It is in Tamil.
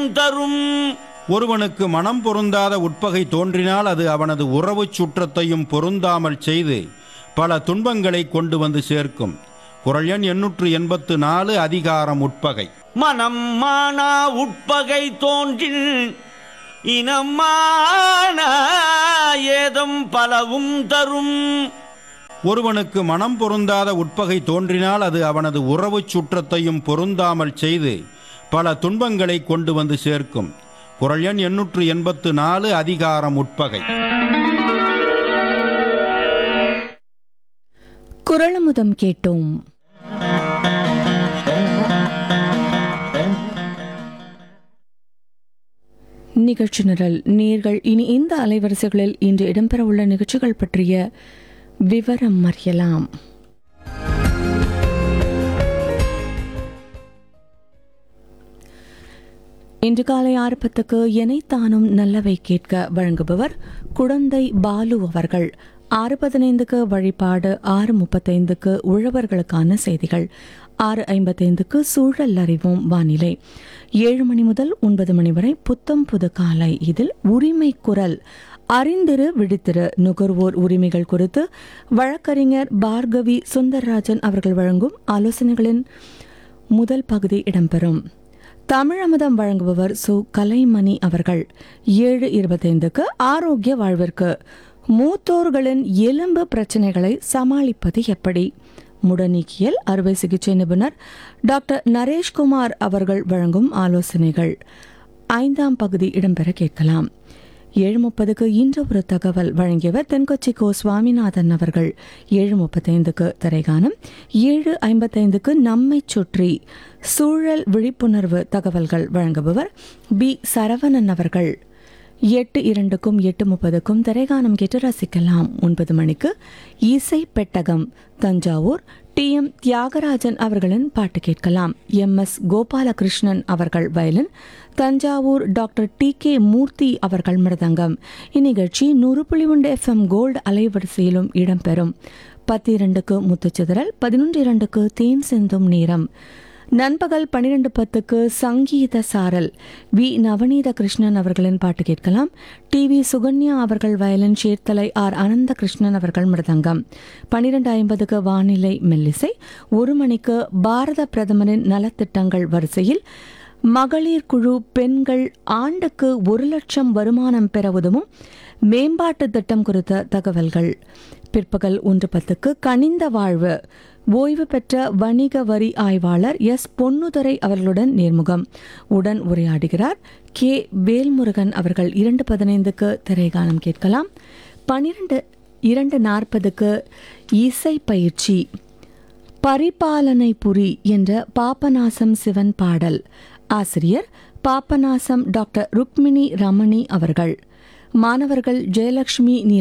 தரும் ஒருவனுக்கு மனம் பொருந்தாத உட்பகை தோன்றினால் அது அவனது உறவுச் சுற்றத்தையும் பொருந்தாமல் செய்து பல துன்பங்களை கொண்டு வந்து சேர்க்கும் குரல் எண் எண்ணூற்று எண்பத்து நாலு அதிகாரம் உட்பகை மனம் மானா உட்பகை தோன்றின் இனம் மானா ஏதம் பலவும் தரும் ஒருவனுக்கு மனம் பொருந்தாத உட்பகை தோன்றினால் அது அவனது உறவுச் சுற்றத்தையும் பொருந்தாமல் செய்து பல துன்பங்களை கொண்டு வந்து சேர்க்கும் குரல் எண் எண்ணூற்று எண்பத்து நாலு அதிகாரம் உட்பகை குரலமுதம் கேட்டோம் நிகழ்ச்சி நிரல் நேர்கள் இனி இந்த அலைவரிசைகளில் இன்று இடம்பெறவுள்ள நிகழ்ச்சிகள் பற்றிய விவரம் அறியலாம் இன்று காலை ஆறு பத்துக்கு எனைத்தானும் நல்லவை கேட்க வழங்குபவர் குடந்தை பாலு அவர்கள் ஆறு பதினைந்துக்கு வழிபாடு ஆறு முப்பத்தைந்துக்கு உழவர்களுக்கான செய்திகள் ஆறு ஐம்பத்தைந்துக்கு சூழல் அறிவோம் வானிலை ஏழு மணி முதல் ஒன்பது மணி வரை புத்தம் புது காலை இதில் உரிமை குரல் அறிந்திரு விழித்திரு நுகர்வோர் உரிமைகள் குறித்து வழக்கறிஞர் பார்கவி சுந்தர்ராஜன் அவர்கள் வழங்கும் ஆலோசனைகளின் முதல் பகுதி இடம்பெறும் தமிழமுதம் வழங்குபவர் சு கலைமணி அவர்கள் ஏழு இருபத்தைந்துக்கு ஆரோக்கிய வாழ்விற்கு மூத்தோர்களின் எலும்பு பிரச்சனைகளை சமாளிப்பது எப்படி முடநீக்கியல் அறுவை சிகிச்சை நிபுணர் டாக்டர் நரேஷ்குமார் அவர்கள் வழங்கும் ஆலோசனைகள் ஐந்தாம் பகுதி இடம்பெற கேட்கலாம் ஏழு முப்பதுக்கு இன்று ஒரு தகவல் வழங்கியவர் தென்கொச்சி கோ சுவாமிநாதன் அவர்கள் ஏழு முப்பத்தைந்துக்கு திரைகானம் ஏழு ஐம்பத்தைந்துக்கு நம்மை சுற்றி சூழல் விழிப்புணர்வு தகவல்கள் வழங்குபவர் பி சரவணன் அவர்கள் எட்டு இரண்டுக்கும் எட்டு முப்பதுக்கும் திரைகானம் கேட்டு ரசிக்கலாம் ஒன்பது மணிக்கு இசை பெட்டகம் தஞ்சாவூர் டி எம் தியாகராஜன் அவர்களின் பாட்டு கேட்கலாம் எம் எஸ் கோபாலகிருஷ்ணன் அவர்கள் violin Thanjavur doctor T K Murthy அவர்கள் மிருதங்கம் இந்நிகழ்ச்சி நூறு புள்ளி ஒன்று எஃப்எம் கோல்டு அலைவரிசையிலும் இடம்பெறும் பத்து இரண்டுக்கு முத்துச்சிதறல் பதினொன்று இரண்டுக்கு தேன் சிந்தும் நேரம் நண்பகல் பன்னிரண்டு பத்துக்கு சங்கீத சாரல் வி நவநீத கிருஷ்ணன் அவர்களின் பாட்டு கேட்கலாம் டி வி சுகன்யா அவர்கள் வயலின் சேர்த்தலை ஆர் அனந்த கிருஷ்ணன் அவர்கள் மிருதங்கம் பன்னிரண்டு ஐம்பதுக்கு வானிலை மெல்லிசை ஒரு மணிக்கு பாரத பிரதமரின் நலத்திட்டங்கள் வரிசையில் மகளிர் குழு பெண்கள் ஆண்டுக்கு ஒரு லட்சம் வருமானம் பெற உதவும் மேம்பாட்டு திட்டம் குறித்த தகவல்கள் பிற்பகல் ஒன்று பத்துக்கு கனிந்த வாழ்வு ஓய்வு பெற்ற வணிக வரி ஆய்வாளர் எஸ் பொன்னுதுரை அவர்களுடன் நேர்முகம் உடன் உரையாடுகிறார் கே வேல்முருகன் அவர்கள் இரண்டு பதினைந்துக்கு திரைகானம் கேட்கலாம் பனிரெண்டு இரண்டு நாற்பதுக்கு இசை பயிற்சி பரிபாலனை புரி என்ற பாபநாசம் சிவன் பாடல் ஆசிரியர் பாபநாசம் டாக்டர் ருக்மிணி ரமணி அவர்கள் மாணவர்கள் ஜெயலட்சுமி நீல